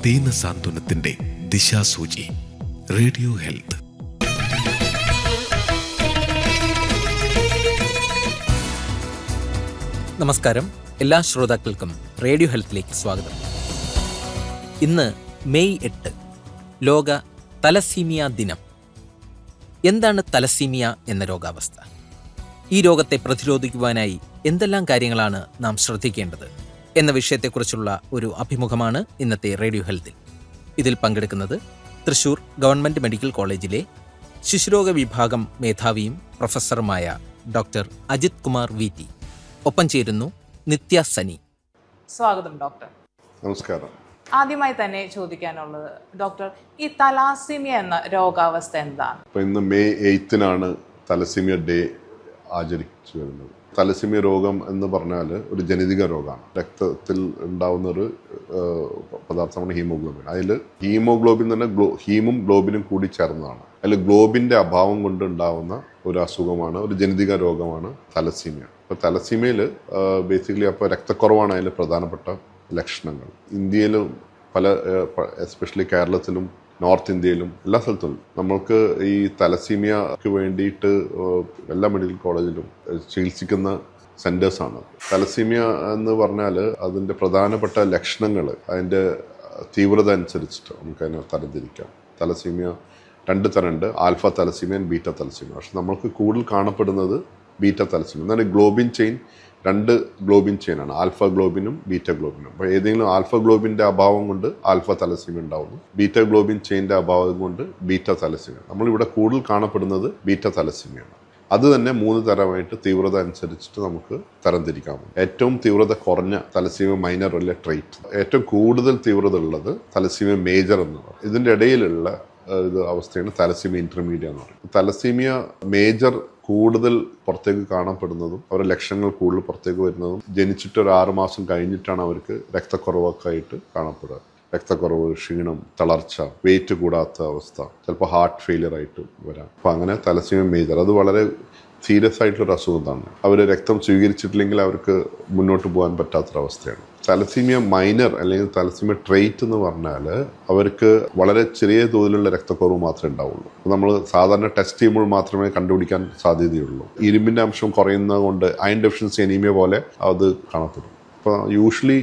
ദീന സാന്ത്വനത്തിന്റെ ദിശാസൂചി radio health നമസ്കാരം എല്ലാ ശ്രോതാക്കൾക്കും റേഡിയോ ഹെൽത്തിലേക്ക് സ്വാഗതം ഇന്ന് മെയ് എട്ട് ലോക തലസീമിയ ദിനം എന്താണ് തലസീമിയ എന്ന രോഗാവസ്ഥ ഈ രോഗത്തെ പ്രതിരോധിക്കുവാനായി എന്തെല്ലാം കാര്യങ്ങളാണ് നാം ശ്രദ്ധിക്കേണ്ടത് എന്ന വിഷയത്തെക്കുറിച്ചുള്ള ഒരു അഭിമുഖമാണ് ഇന്നത്തെ റേഡിയോ ഹെൽത്തിൽ ഇതിൽ പങ്കെടുക്കുന്നത് തൃശൂർ ഗവൺമെൻറ് മെഡിക്കൽ കോളേജിലെ ശിശുരോഗ വിഭാഗം മേധാവിയും പ്രൊഫസറുമായ doctor Ajith Kumar V T ഒപ്പം ചേരുന്നു നിത്യ സനി സ്വാഗതം ഡോക്ടർ നമസ്കാരം ആദ്യമായി തന്നെ ചോദിക്കാനുള്ളത് ഡോക്ടർ ഈ തലാസിമിയ എന്ന രോഗാവസ്ഥ എന്താണ് അപ്പോൾ ഇന്ന് മെയ് എയ്ത്തിനാണ് തലസിമിയ ഡേ ആചരിച്ചു വരുന്നത് തലസിമിയ രോഗം എന്ന് പറഞ്ഞാൽ ഒരു ജനിതക രോഗമാണ് രക്തത്തിൽ ഉണ്ടാവുന്ന ഒരു ഏഹ്, പദാർത്ഥമാണ് ഹീമോഗ്ലോബിൻ അതിൽ ഹീമോഗ്ലോബിൻ തന്നെ ഗ്ലോ ഹീമും ഗ്ലോബിനും കൂടി ചേർന്നതാണ് അതിൽ ഗ്ലോബിൻ്റെ അഭാവം കൊണ്ട് ഉണ്ടാവുന്ന ഒരു അസുഖമാണ് ഒരു ജനിതക രോഗമാണ് തലസീമിയ അപ്പോൾ തലസീമിയയിൽ ബേസിക്കലി അപ്പോൾ രക്തക്കുറവാണ് അതിൽ പ്രധാനപ്പെട്ട ലക്ഷണങ്ങൾ ഇന്ത്യയിലും പല എസ്പെഷ്യലി കേരളത്തിലും നോർത്ത് ഇന്ത്യയിലും എല്ലാ സ്ഥലത്തും നമ്മൾക്ക് ഈ തലസീമിയക്ക് വേണ്ടിയിട്ട് ഏഹ്, എല്ലാ മെഡിക്കൽ കോളേജിലും ഏഹ്, ചികിത്സിക്കുന്ന സെൻറ്റേഴ്സാണ് തലസീമിയ എന്ന് പറഞ്ഞാൽ അതിൻ്റെ പ്രധാനപ്പെട്ട ലക്ഷണങ്ങൾ അതിൻ്റെ തീവ്രത അനുസരിച്ചിട്ട് നമുക്ക് അതിനെ തരംതിരിക്കാം തലസീമിയ രണ്ട് തരമുണ്ട് ആൽഫ തലസീമിയ ബീറ്റ തലസീമിയ പക്ഷെ നമ്മൾക്ക് കൂടുതൽ കാണപ്പെടുന്നത് ബീറ്റ തലസീമിയ എന്നാൽ ഗ്ലോബിൻ ചെയിൻ രണ്ട് ഗ്ലോബിൻ ചെയിനാണ് ആൽഫ ഗ്ലോബിനും ബീറ്റ ഗ്ലോബിനും അപ്പോൾ ഏതെങ്കിലും ആൽഫ ഗ്ലോബിൻ്റെ അഭാവം കൊണ്ട് ആൽഫ തലസീമിയ ഉണ്ടാവുന്നു ബീറ്റ ഗ്ലോബിൻ ചെയിൻ്റെ അഭാവം കൊണ്ട് ബീറ്റ തലസീമിയ നമ്മളിവിടെ കൂടുതൽ കാണപ്പെടുന്നത് ബീറ്റ തലസീമിയാണ് അത് തന്നെ മൂന്ന് തരമായിട്ട് തീവ്രത അനുസരിച്ചിട്ട് നമുക്ക് തരംതിരിക്കാം ഏറ്റവും തീവ്രത കുറഞ്ഞ തലസീമ മൈനർ അല്ലെ ട്രേറ്റ് ഏറ്റവും കൂടുതൽ തീവ്രത ഉള്ളത് തലസീമ മേജർ എന്ന് പറയും ഇതിൻ്റെ ഇടയിലുള്ള ഏഹ്, ഇത് അവസ്ഥയാണ് തലസീമ ഇന്റർമീഡിയ എന്ന് പറയും തലസീമിയ മേജർ കൂടുതൽ പുറത്തേക്ക് കാണപ്പെടുന്നതും അവരുടെ ലക്ഷണങ്ങൾ കൂടുതൽ പുറത്തേക്ക് വരുന്നതും ജനിച്ചിട്ട് ഒരു ആറ് മാസം കഴിഞ്ഞിട്ടാണ് അവർക്ക് രക്തക്കുറവൊക്കെ ആയിട്ട് കാണപ്പെടുക രക്തക്കുറവ് ക്ഷീണം തളർച്ച വെയിറ്റ് കൂടാത്ത അവസ്ഥ ചിലപ്പോൾ ഹാർട്ട് ഫെയിലിയർ ആയിട്ട് വരാം അപ്പോൾ അങ്ങനെ തലസീമ മേജർ അത് വളരെ സീരിയസ് ആയിട്ടുള്ളൊരു അസുഖം തന്നെ അവർ രക്തം സ്വീകരിച്ചിട്ടില്ലെങ്കിൽ അവർക്ക് മുന്നോട്ട് പോകാൻ പറ്റാത്തൊരവസ്ഥയാണ് തലസീമിയ മൈനർ അല്ലെങ്കിൽ തലസീമിയ ട്രേറ്റ് എന്ന് പറഞ്ഞാൽ അവർക്ക് വളരെ ചെറിയ തോതിലുള്ള രക്തക്കുറവ് മാത്രമേ ഉണ്ടാവുള്ളൂ നമ്മൾ സാധാരണ ടെസ്റ്റ് ചെയ്യുമ്പോൾ മാത്രമേ കണ്ടുപിടിക്കാൻ സാധ്യതയുള്ളൂ ഇരുമ്പിൻ്റെ അംശം കുറയുന്നത് കൊണ്ട് അയൺ ഡെഫിഷ്യൻസി അനീമിയ പോലെ അത് കാണപ്പെടും അപ്പോൾ usually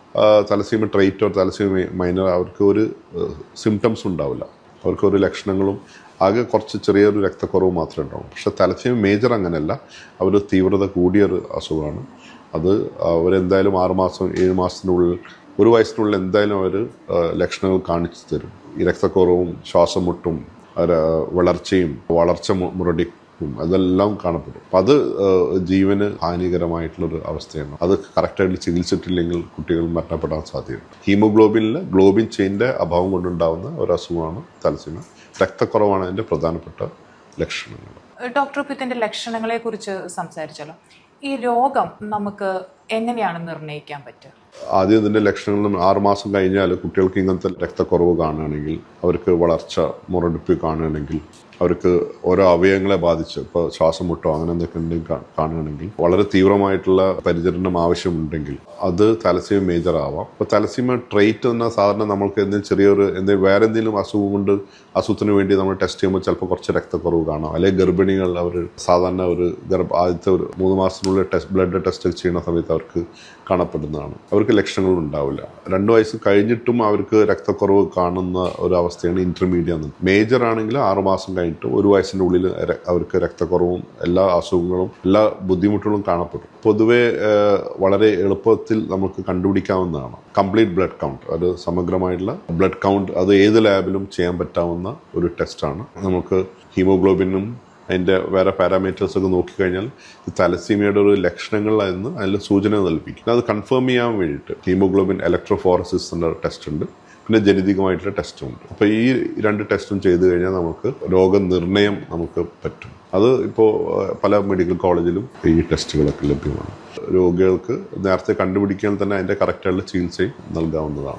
thalassaemia trait or thalassaemia minor അവർക്ക് ഒരു സിംറ്റംസ് ഉണ്ടാവില്ല അവർക്ക് ഒരു ലക്ഷണങ്ങളും ആകെ കുറച്ച് ചെറിയൊരു രക്തക്കുറവ് മാത്രമേ ഉണ്ടാവും പക്ഷെ തലസീമ മേജർ അങ്ങനെയല്ല അവർ തീവ്രത കൂടിയൊരു അസുഖമാണ് അത് അവരെന്തായാലും ആറുമാസം ഏഴ് മാസത്തിനുള്ളിൽ ഒരു വയസ്സിനുള്ളിൽ എന്തായാലും അവർ ലക്ഷണങ്ങൾ കാണിച്ചു തരും ഈ രക്തക്കുറവും ശ്വാസം മുട്ടും അവരെ വളർച്ചയും വളർച്ച മു- മുരടിക്കും അതെല്ലാം കാണപ്പെടും അപ്പം അത് ഏഹ്, ജീവന് ഹാനികരമായിട്ടുള്ളൊരു അവസ്ഥയാണ് അത് കറക്റ്റായിട്ട് ചികിത്സിച്ചിട്ടില്ലെങ്കിൽ കുട്ടികൾ മരണപ്പെടാൻ സാധ്യതയുണ്ട് ഹീമോഗ്ലോബിനിൽ ഗ്ലോബിൻ ചെയിൻ്റെ അഭാവം കൊണ്ടുണ്ടാകുന്ന ഒരു അസുഖമാണ് തലസീമ രക്തക്കുറവാണ് അതിൻ്റെ പ്രധാനപ്പെട്ട ലക്ഷണങ്ങൾ ഡോക്ടർ ഇപ്പോൾ ഇതിന്റെ ലക്ഷണങ്ങളെ കുറിച്ച് സംസാരിച്ചല്ലോ ഈ രോഗം നമുക്ക് എങ്ങനെയാണ് നിർണ്ണയിക്കാൻ പറ്റുക ആദ്യം ഇതിൻ്റെ ലക്ഷണങ്ങൾ ആറുമാസം കഴിഞ്ഞാൽ കുട്ടികൾക്ക് ഇങ്ങനത്തെ രക്തക്കുറവ് കാണുകയാണെങ്കിൽ അവർക്ക് വളർച്ച മുരടിപ്പ് കാണുകയാണെങ്കിൽ അവർക്ക് ഓരോ അവയവങ്ങളെ ബാധിച്ച് ഇപ്പോൾ ശ്വാസം മുട്ടോ അങ്ങനെ എന്തൊക്കെ ഉണ്ടെങ്കിൽ കാ- കാണുകയാണെങ്കിൽ വളരെ തീവ്രമായിട്ടുള്ള പരിചരണം ആവശ്യമുണ്ടെങ്കിൽ അത് തലസീമ മേജർ ആവാം ഇപ്പോൾ തലസീമ ട്രേറ്റ് എന്ന സാധാരണ നമ്മൾക്ക് എന്തെങ്കിലും ചെറിയൊരു എന്തെങ്കിലും വേറെ എന്തെങ്കിലും അസുഖം കൊണ്ട് അസുഖത്തിന് വേണ്ടി നമ്മൾ ടെസ്റ്റ് ചെയ്യുമ്പോൾ ചിലപ്പോൾ കുറച്ച് രക്തക്കുറവ് കാണാം അല്ലെങ്കിൽ ഗർഭിണികൾ അവർ സാധാരണ ഒരു ഗർഭ ആദ്യത്തെ ഒരു മൂന്ന് മാസത്തിനുള്ളിൽ ടെസ്റ്റ് ബ്ലഡ് ടെസ്റ്റ് ചെയ്യുന്ന സമയത്ത് അവർക്ക് കാണപ്പെടുന്നതാണ് അവർക്ക് ലക്ഷണങ്ങൾ ഉണ്ടാവില്ല രണ്ട് വയസ്സ് കഴിഞ്ഞിട്ടും അവർക്ക് രക്തക്കുറവ് കാണുന്ന ഒരു അവസ്ഥയാണ് ഇന്റർമീഡിയ എന്ന് മേജർ ആണെങ്കിൽ ആറുമാസം കഴിഞ്ഞിട്ട് ഒരു വയസ്സിൻ്റെ ഉള്ളിൽ ര- അവർക്ക് രക്തക്കുറവും എല്ലാ അസുഖങ്ങളും എല്ലാ ബുദ്ധിമുട്ടുകളും കാണപ്പെടും പൊതുവെ ഏഹ്, വളരെ എളുപ്പത്തിൽ നമുക്ക് കണ്ടുപിടിക്കാവുന്നതാണ് കംപ്ലീറ്റ് ബ്ലഡ് കൗണ്ട് അത് സമഗ്രമായിട്ടുള്ള ബ്ലഡ് കൗണ്ട് അത് ഏത് ലാബിലും ചെയ്യാൻ പറ്റാവുന്ന ഒരു ടെസ്റ്റാണ് നമുക്ക് ഹീമോഗ്ലോബിനും അതിൻ്റെ വേറെ പാരാമീറ്റേഴ്സ് ഒക്കെ നോക്കിക്കഴിഞ്ഞാൽ ഇത് തലസീമിയയുടെ ഒരു ലക്ഷണങ്ങളായിരുന്നു അതിൽ സൂചന നൽകിക്കും അത് കൺഫേം ചെയ്യാൻ വേണ്ടിയിട്ട് ഹീമോഗ്ലോബിൻ ഇലക്ട്രോഫോറസിസ് എന്ന ടെസ്റ്റ് ഉണ്ട് പിന്നെ ജനിതകമായിട്ടുള്ള ടെസ്റ്റും ഉണ്ട് അപ്പോൾ ഈ രണ്ട് ടെസ്റ്റും ചെയ്തു കഴിഞ്ഞാൽ നമുക്ക് രോഗനിർണയം നമുക്ക് പറ്റും അത് ഇപ്പോൾ പല മെഡിക്കൽ കോളേജിലും ഈ ടെസ്റ്റുകളൊക്കെ ലഭ്യമാണ് രോഗികൾക്ക് നേരത്തെ കണ്ടുപിടിക്കാൻ തന്നെ അതിൻ്റെ കറക്റ്റായിട്ടുള്ള ചികിത്സയും നൽകാവുന്നതാണ്